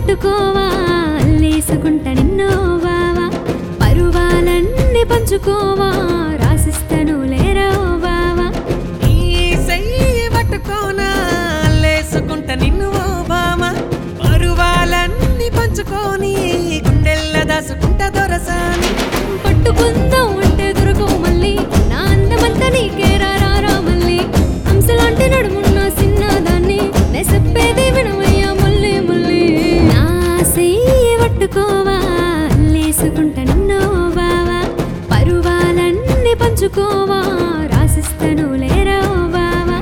పట్టుకోవా అల్లేసుకుంట నిన్నో బావా పరువాలన్నీ పంచుకోవా రాసిస్తను లేరో బావా ఈ చెయ్యి పట్టుకోనా లేసుకుంట నిన్ను ఓ బామ పరువాలన్నీ పంచుకొని గుండెల్ల దాసుకుంట దొరసాని పట్టుకుందాం అంటే దొరకవు మళ్ళీ నా అందమంతా నీకే రారా మళ్ళీ హంసలాంటి నడుమున్న చిన్నదాన్ని నే చెప్పేది వినవయ్యా మళ్ళీ మళ్ళీ నా చెయ్యి పట్టుకోవా అల్లేసుకుంట నిన్నో బావా పరువాలన్నీ పంచుకోవా రాసిస్తను లేరో బావా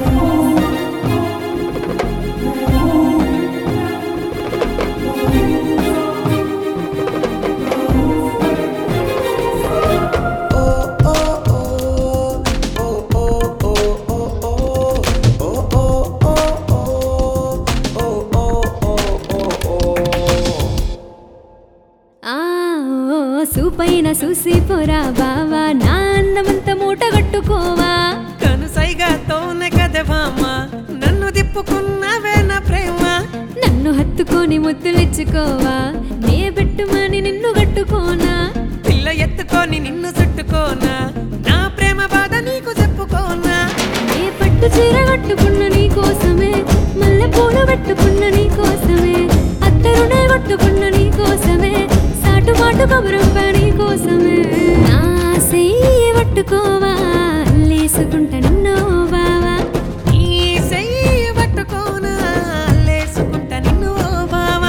ఆ ఓ, సూపైన చూసి పోరా బావా నా అందమంతా మూట కట్టుకోవా కనుసైగాతోనే కదే బామ్మ నన్ను దిప్పుకున్నవే నా ప్రేమ నన్ను హత్తుకొని ముద్దులిచ్చుకోవా నే పెట్టుమని నిన్ను కట్టుకోనా పిల్ల ఎత్తుకొని నిన్ను చుట్టుకోనా నా ప్రేమ బాధ నీకు చెప్పుకోనా నే పట్టు చీర కట్టుకున్న నీ కోసమే మల్లె పూలు పెట్టుకున్న నీ కోసమే అత్తరునే కొట్టుకున్న నీ కోసమే సాటు మాటు కబురంప నీ కోసమే నా చెయ్యి పట్టుకోవా అల్లేసుకుంట నిన్నో బావా ఈ చెయ్యి పట్టుకోనా లేసుకుంట నిన్ను ఓ బావ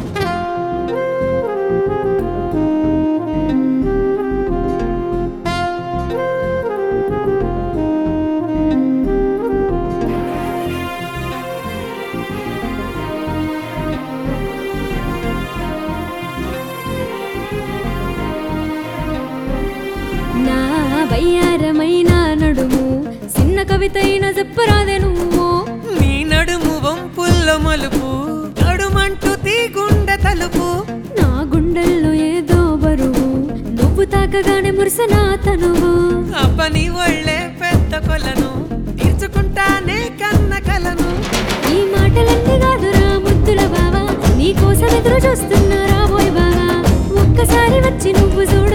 నా వయ్యారమైన నడుము చిన్న కవితైన చెప్పరాదే నువ్వు నీ నడుము వంపుల్లో మలుపు నడుమంటూ తీగుండె తలుపు నా గుండెల్లో ఏదో బరువు నువ్వు తాకగానే మురిసనా తనువు అబ్బ నీ ఒళ్ళే పెద్ద కొలను తీర్చుకుంటానే కన్న కలను ఈ మాటలన్నీ కాదురా ముద్దుల బావా నీ కోసం ఎదురు చూస్తున్నా రాబోయ్ బావా ఒక్కసారి వచ్చి నువ్వు చూడు